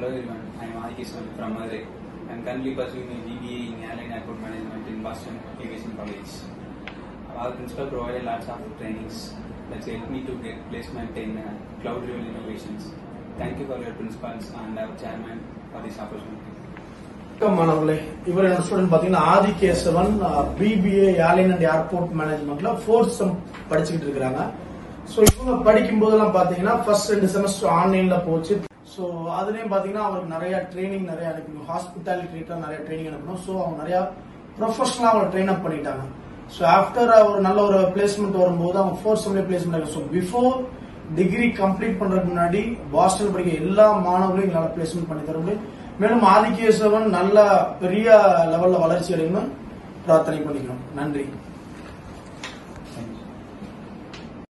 Hello everyone, I am Adikiswan from Madurai. I am currently pursuing a BBA in Airline Airport Management in Boston Aviation College. Our principal provided lots of trainings that helped me to get placement in uh, cloud-driven innovations. Thank you for your principals and our chairman for this opportunity. வணக்கம் மாணவர்களே இவர் என்னோட student பாத்தீங்கன்னா Adhi Kesavan BBA airline and airport மேனேஜ்மெண்ட்ல fourth sem படிச்சுக்கிட்டு இருக்காங்க so இவங்க படிக்கும் போதெல்லாம் பாத்தீங்கன்னா ஃபர்ஸ்ட் ரெண்டு செமஸ்டர் ஆன்லைன்ல போச்சு ஸோ அதுலயும் பாத்தீங்கன்னா அவருக்கு நிறைய ட்ரைனிங் நிறைய அனுப்பணும் ஹாஸ்பிட்டாலிட்டி நிறைய ட்ரைனிங் அனுப்பணும் ஸோ அவங்க நிறைய ப்ரொஃபஷனலா அவங்க ட்ரெயின் அப் பண்ணிட்டாங்க ஸோ ஆஃப்டர் ஒரு நல்ல ஒரு பிளேஸ்மெண்ட் வரும்போது அவங்க ஃபோர்த் செம்ல placement so before degree complete பண்றதுக்கு முன்னாடி பாஸ்டன் படிக்க எல்லா மாணவர்களையும் எங்களால் பிளேஸ்மெண்ட் பண்ணி தர முடியும் மேலும் ஆதிகேசவன் நல்ல பெரிய லெவல்ல வளர்ச்சி அடையணும் பிரார்த்தனை பண்ணிக்கிறோம் நன்றி